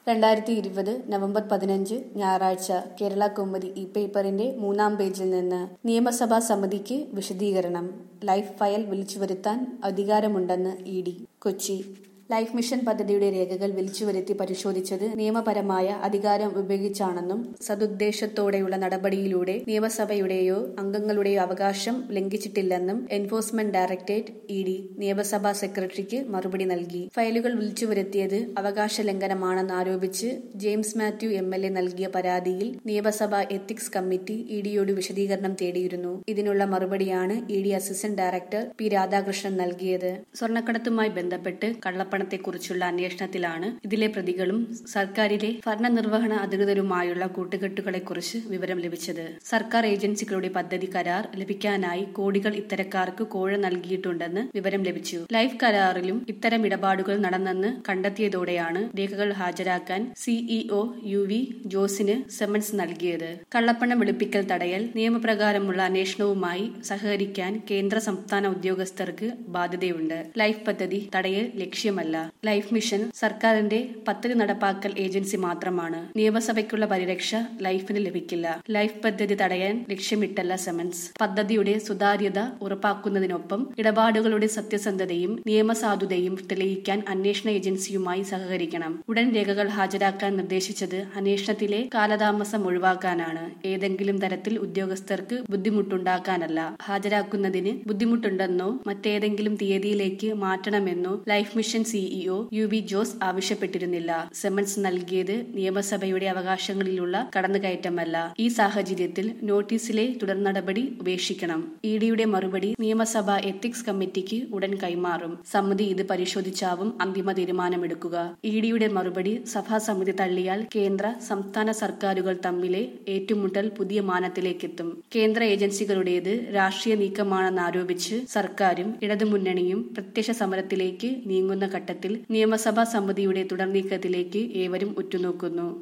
രണ്ടായിരത്തി ഇരുപത് നവംബർ പതിനഞ്ച് ഞായറാഴ്ച കേരള കൗമുദി ഈ പേപ്പറിന്റെ മൂന്നാം പേജിൽ നിന്ന് നിയമസഭാ സമിതിക്ക് വിശദീകരണം ലൈഫ് ഫയൽ വിളിച്ചുവരുത്താൻ അധികാരമുണ്ടെന്ന് E D Kochi life mission പദ്ധതിയുടെ രേഖകൾ വിളിച്ചുവരുത്തി പരിശോധിച്ചത് നിയമപരമായ അധികാരം ഉപയോഗിച്ചാണെന്നും സതുദ്ദേശത്തോടെയുള്ള നടപടിയിലൂടെ നിയമസഭയുടെയോ അംഗങ്ങളുടെയോ അവകാശം ലംഘിച്ചിട്ടില്ലെന്നും എൻഫോഴ്സ്മെന്റ് ഡയറക്ടറേറ്റ് ഇ ഡി നിയമസഭാ സെക്രട്ടറിക്ക് മറുപടി നൽകി ഫയലുകൾ വിളിച്ചുവരുത്തിയത് അവകാശ ലംഘനമാണെന്ന് ആരോപിച്ച് James Mathew M L A നൽകിയ പരാതിയിൽ നിയമസഭാ എത്തിക്സ് കമ്മിറ്റി ഇ ഡിയോട് വിശദീകരണം തേടിയിരുന്നു ഇതിനുള്ള മറുപടിയാണ് E D assistant director P Radhakrishnan നൽകിയത് സ്വർണ്ണക്കടത്തുമായി ബന്ധപ്പെട്ട് കള്ളപ്പണ പണത്തെക്കുറിച്ചുള്ള അന്വേഷണത്തിലാണ് ഇതിലെ പ്രതികളും സർക്കാരിലെ ഭരണനിർവഹണ അധികൃതരുമായുള്ള കൂട്ടുകെട്ടുകളെക്കുറിച്ച് വിവരം ലഭിച്ചത് സർക്കാർ ഏജൻസികളുടെ പദ്ധതി കരാർ ലഭിക്കാനായി കോടികൾ ഇത്തരക്കാർക്ക് കോഴ നൽകിയിട്ടുണ്ടെന്ന് വിവരം ലഭിച്ചു ലൈഫ് കരാറിലും ഇത്തരം ഇടപാടുകൾ നടന്നെന്ന് കണ്ടെത്തിയതോടെയാണ് രേഖകൾ ഹാജരാക്കാൻ സിഇഒ യു വി ജോസിന് സമൻസ് നൽകിയത് കള്ളപ്പണം വെളുപ്പിക്കൽ തടയൽ നിയമപ്രകാരമുള്ള അന്വേഷണവുമായി സഹകരിക്കാൻ കേന്ദ്ര സംസ്ഥാന ഉദ്യോഗസ്ഥർക്ക് ബാധ്യതയുണ്ട് ലൈഫ് പദ്ധതി തടയൽ ലക്ഷ്യമല്ല ലൈഫ് മിഷൻ സർക്കാരിന്റെ പദ്ധതി നടപ്പാക്കൽ ഏജൻസി മാത്രമാണ് നിയമസഭയ്ക്കുള്ള പരിരക്ഷ ലൈഫിന് ലഭിക്കില്ല ലൈഫ് പദ്ധതി തടയാൻ ലക്ഷ്യമിട്ടല്ല സമൻസ് പദ്ധതിയുടെ സുതാര്യത ഉറപ്പാക്കുന്നതിനൊപ്പം ഇടപാടുകളുടെ സത്യസന്ധതയും നിയമസാധുതയും തെളിയിക്കാൻ അന്വേഷണ ഏജൻസിയുമായി സഹകരിക്കണം ഉടൻ രേഖകൾ ഹാജരാക്കാൻ നിർദ്ദേശിച്ചത് അന്വേഷണത്തിലെ കാലതാമസം ഒഴിവാക്കാനാണ് ഏതെങ്കിലും തരത്തിൽ ഉദ്യോഗസ്ഥർക്ക് ബുദ്ധിമുട്ടുണ്ടാക്കാനല്ല ഹാജരാക്കുന്നതിന് ബുദ്ധിമുട്ടുണ്ടെന്നോ മറ്റേതെങ്കിലും തീയതിയിലേക്ക് മാറ്റണമെന്നോ life mission CEO U V Jose ആവശ്യപ്പെട്ടിരുന്നില്ല സെമൻസ് നൽകിയത് നിയമസഭയുടെ അവകാശങ്ങളിലുള്ള കടന്നുകയറ്റമല്ല ഈ സാഹചര്യത്തിൽ നോട്ടീസിലെ തുടർ നടപടി ഉപേക്ഷിക്കണം ഇ ഡിയുടെ മറുപടി നിയമസഭാ എത്തിക്സ് കമ്മിറ്റിക്ക് ഉടൻ കൈമാറും സമിതി ഇത് പരിശോധിച്ചാവും അന്തിമ തീരുമാനമെടുക്കുക ഇ ഡിയുടെ മറുപടി സഭാ സമിതി തള്ളിയാൽ കേന്ദ്ര സംസ്ഥാന സർക്കാരുകൾ തമ്മിലെ ഏറ്റുമുട്ടൽ പുതിയ മാനത്തിലേക്കെത്തും കേന്ദ്ര ഏജൻസികളുടേത് രാഷ്ട്രീയ നീക്കമാണെന്ന് ആരോപിച്ച് സർക്കാരും ഇടതുമുന്നണിയും പ്രത്യക്ഷ സമരത്തിലേക്ക് നീങ്ങുന്ന ഘട്ടത്തിൽ നിയമസഭാ സമിതിയുടെ തുടർ നീക്കത്തിലേക്ക് ഏവരും ഉറ്റുനോക്കുന്നു